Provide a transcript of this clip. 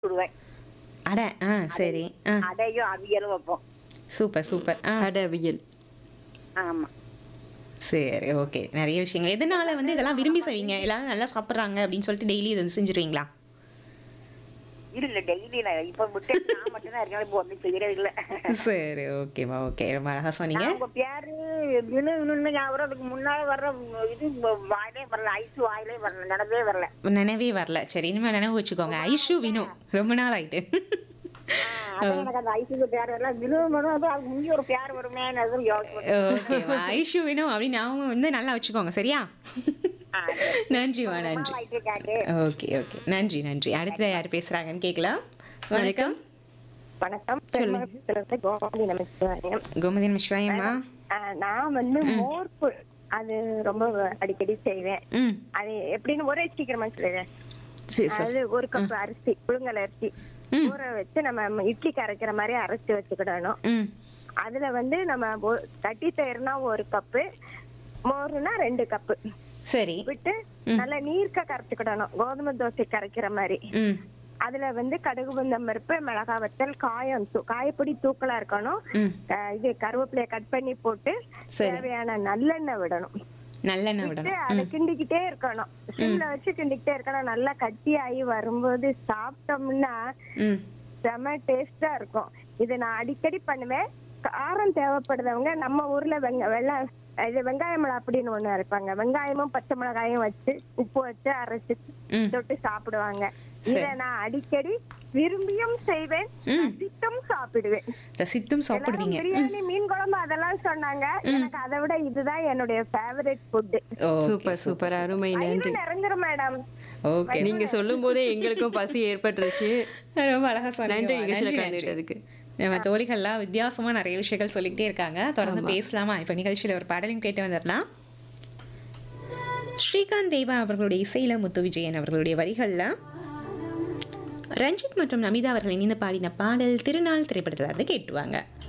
விடுவேன் அட ஆ சரி ஆ அடையும் அவியலும் வைப்போம் சூப்பர் சூப்பர் ஆ அடை அவியல் ஆமா சரி ஓகே நிறைய விஷயங்கள் எதனால வந்து இதெல்லாம் விரும்பி செய்வீங்க எல்லாரும் நல்லா சாப்பிட்றாங்க அப்படின்னு சொல்லிட்டு டெய்லி இதை வந்து செஞ்சுருவீங்களா இல்ல டெய்லி நான் இப்ப விட்டு நான் மட்டும் தான் இருக்கேன் இப்போ ஒன்றும் செய்யறது இல்ல சரி ஓகேவா ஓகே ரொம்ப அழகாக சொன்னீங்க நான் உங்க பேரு வினு வினு ஞாபகம் அதுக்கு முன்னால வர்ற இது வாயிலே வரல ஐஸ் வாயிலே வரல நடந்தே வரல நினைவே வரல சரி இனிமேல் நினைவு வச்சுக்கோங்க ஐஷு வினு ரொம்ப நாள் ஆயிட்டு ஆ, அதான் எனக்கு அந்த ஐஸுக்கு பேர் வரல வினு வரும் அது அதுக்கு முந்தி ஒரு பேர் வருமே அதுவும் யோசிச்சு ஓகேவா ஐஷு வினு அப்படின்னு ஞாபகம் வந்து நல்லா வச்சுக்கோங்க சரியா நன்றிமா நன்றி கேட்டு ஓகே ஓகே நன்றி நன்றி அடுத்த யார் பேசுறாங்கன்னு கேட்கலாம் வணக்கம் வணக்கம் பெருமளத்திலிருந்து கோமதி நமச்சிவாயம் கோமதி மிஸ்வாயம்மா ஆஹ் நான் வந்து மோர்ப்பு அது ரொம்ப அடிக்கடி செய்வேன் ம் அது எப்படின்னு ஒரே சீக்கிரமா சொல்லுவேன் சரி சார் அது ஒரு கப் அரிசி புழுங்கல் அரிசி ம். ஊற வச்சு நம்ம இட்லிக்கு அரைக்கிற மாதிரி அரைச்சு வச்சுக்கிடணும் ம் அதுல வந்து நம்ம ஒ- கட்டி தயிர்னா ஒரு கப்பு மோர்னா ரெண்டு கப்பு சரி விட்டு நல்லா நீர்க்க கரைச்சுக்கிடணும் கோதுமை தோசை கரைக்கிற மாதிரி ம் அதுல வந்து கடுகு பந்தம் பருப்பு மிளகா வத்தல் காயம் தூ- காயப்பொடி தூக்கலா இருக்கணும் ம் அஹ் இது கருவேப்பிலைய கட் பண்ணி போட்டு சரி. தேவையான நல்லெண்ணெய் விடணும் நல்லெண்ணெய் விட்டு விடணும் அதை கிண்டிக்கிட்டே இருக்கணும் சிம்ல வச்சு கிண்டிக்கிட்டே இருக்கணும் நல்லா கட்டி ஆகி வரும்போது சாப்பிட்டோம்னா ம் செம டேஸ்டா இருக்கும் இது நான் அடிக்கடி பண்ணுவேன் காரம் தேவைப்படுறவங்க நம்ம ஊர்ல வெங்க வெள்ளை இது வெங்காய மிளகா அப்படின்னு ஒண்ணு அரைப்பாங்க வெங்காயமும் பச்சை மிளகாயும் வச்சு உப்பு வச்சு அரைச்சு ம். தொட்டு சாப்பிடுவாங்க இத நான் அடிக்கடி விரும்பியும் செய்வேன் ரசித்தும் சாப்பிடுவேன் ரசித்தும் சாப்பிடுவீங்க எல்லாரும் பிரியாணி மீன் குழம்பு அதெல்லாம் சொன்னாங்க எனக்கு அதை விட இதுதான் என்னுடைய favourite food okay super super அருமை நன்றி நிறைஞ்சிரும் மேடம் ஓகே நீங்க சொல்லும் போதே எங்களுக்கும் பசி ஏற்பட்டுருச்சு ரொம்ப அழகா நன்றி சொன்னீங்க நிகழ்ச்சியில நன்றி, நன்றி. கலந்துட்டதுக்கு நம்ம தோழிகள்லாம் வித்தியாசமா நிறைய விஷயங்கள் சொல்லிக்கிட்டே இருக்காங்க தொடர்ந்து பேசலாமா இப்போ நிகழ்ச்சியில் ஒரு பாடலையும் கேட்டு வந்துடலாம் ஸ்ரீகாந்த் தேவா அவர்களுடைய இசையில முத்து விஜயன் அவர்களுடைய வரிகள்ல ரஞ்சித் மற்றும் நமிதா அவர்கள் இணைந்து பாடின பாடல் திருநாள் திரைப்படத்தில் இருந்து கேட்டுவாங்க